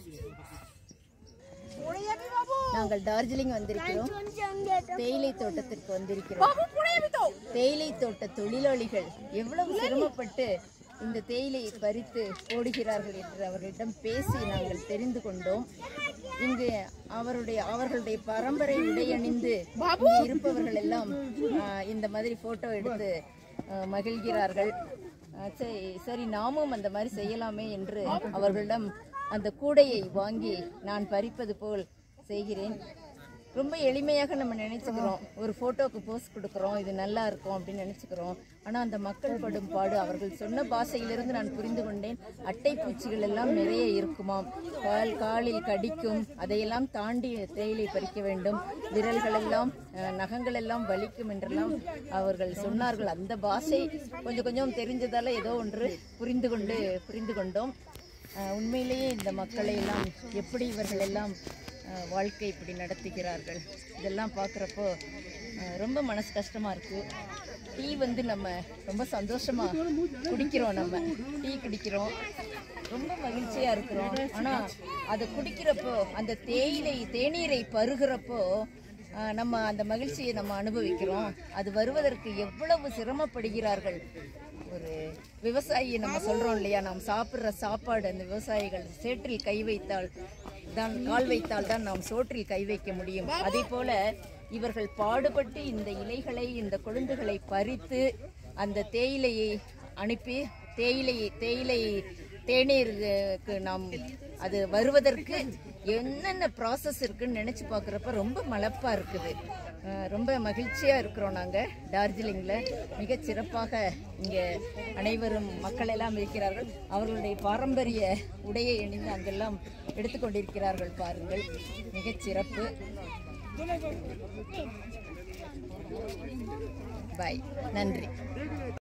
நாங்கள் டார்ஜிலிங் வந்திருக்கிறோம் தேயிலை தோட்டத்திற்கு வந்திருக்கிறோம் தேயிலை தோட்ட தொழிலாளிகள் எவ்வளவு சிரமப்பட்டு இந்த தேயிலையை பறித்து போடுகிறார்கள் என்று அவர்களிடம் பேசி நாங்கள் தெரிந்து கொண்டோம் இங்கு அவருடைய அவர்களுடைய பரம்பரை உடையணிந்து இங்கே இருப்பவர்கள் எல்லாம் ஆஹ், இந்த மாதிரி போட்டோ எடுத்து ஆஹ், மகிழ்கிறார்கள் ஆஹ், சரி சரி நாமும் அந்த மாதிரி செய்யலாமே என்று அவர்களிடம் அந்த கூடையை வாங்கி நான் பறிப்பது போல் செய்கிறேன் ரொம்ப எளிமையாக நம்ம நினைச்சுக்கிறோம் ஒரு போட்டோக்கு போஸ் கொடுக்குறோம் இது நல்லா இருக்கும் அப்படின்னு நினைச்சுக்கிறோம் ஆனால் அந்த மக்கள் படும் பாடு அவர்கள் சொன்ன பாஷையிலிருந்து நான் புரிந்து கொண்டேன் அட்டை பூச்சிகள் எல்லாம் நிறைய இருக்குமாம் கால் காலில் கடிக்கும் அதையெல்லாம் தாண்டி தேயிலை பறிக்க வேண்டும் விரல்கள் எல்லாம் அஹ், நகங்கள் எல்லாம் வலிக்கும் என்றெல்லாம் அவர்கள் சொன்னார்கள் அந்த பாஷை கொஞ்சம் கொஞ்சம் தெரிஞ்சதால ஏதோ ஒன்று புரிந்து கொண்டு புரிந்து கொண்டோம் அஹ், உண்மையிலேயே இந்த மக்களை எல்லாம் எப்படி இவர்கள் எல்லாம் அஹ், வாழ்க்கை இப்படி நடத்துகிறார்கள் இதெல்லாம் பார்க்குறப்போ ரொம்ப மனசு கஷ்டமாக இருக்குது டீ வந்து நம்ம ரொம்ப சந்தோஷமாக குடிக்கிறோம் நம்ம டீ குடிக்கிறோம் ரொம்ப மகிழ்ச்சியாக இருக்கிறோம் ஆனால் அதை குடிக்கிறப்போ அந்த தேயிலை தேநீரை பருகிறப்போ ஆஹ் நம்ம அந்த மகிழ்ச்சியை நம்ம அனுபவிக்கிறோம் அது வருவதற்கு எவ்வளவு சிரமப்படுகிறார்கள் ஒரு விவசாயியை நம்ம சொல்றோம் இல்லையா நாம் சாப்பிட்ற சாப்பாடு அந்த விவசாயிகள் சேற்றில் கை வைத்தால் தான் கால் வைத்தால் தான் நாம் சோற்றில் கை வைக்க முடியும் அதே போல இவர்கள் பாடுபட்டு இந்த இலைகளை இந்த கொழுந்துகளை பறித்து அந்த தேயிலையை அனுப்பி தேயிலையை தேயிலை தேநீருக்கு நாம் அது வருவதற்கு என்னென்ன ப்ராசஸ் இருக்குன்னு நினச்சி பார்க்குறப்ப ரொம்ப மலப்பாக இருக்குது அஹ் ரொம்ப மகிழ்ச்சியாக இருக்கிறோம் நாங்கள் டார்ஜிலிங்கில் மிகச் சிறப்பாக இங்கே அனைவரும் மக்கள் எல்லாம் இருக்கிறார்கள் அவர்களுடைய பாரம்பரிய உடையை அணிந்து அங்கெல்லாம் எடுத்துக்கொண்டிருக்கிறார்கள் பாருங்கள் மிகச் சிறப்பு பாய் நன்றி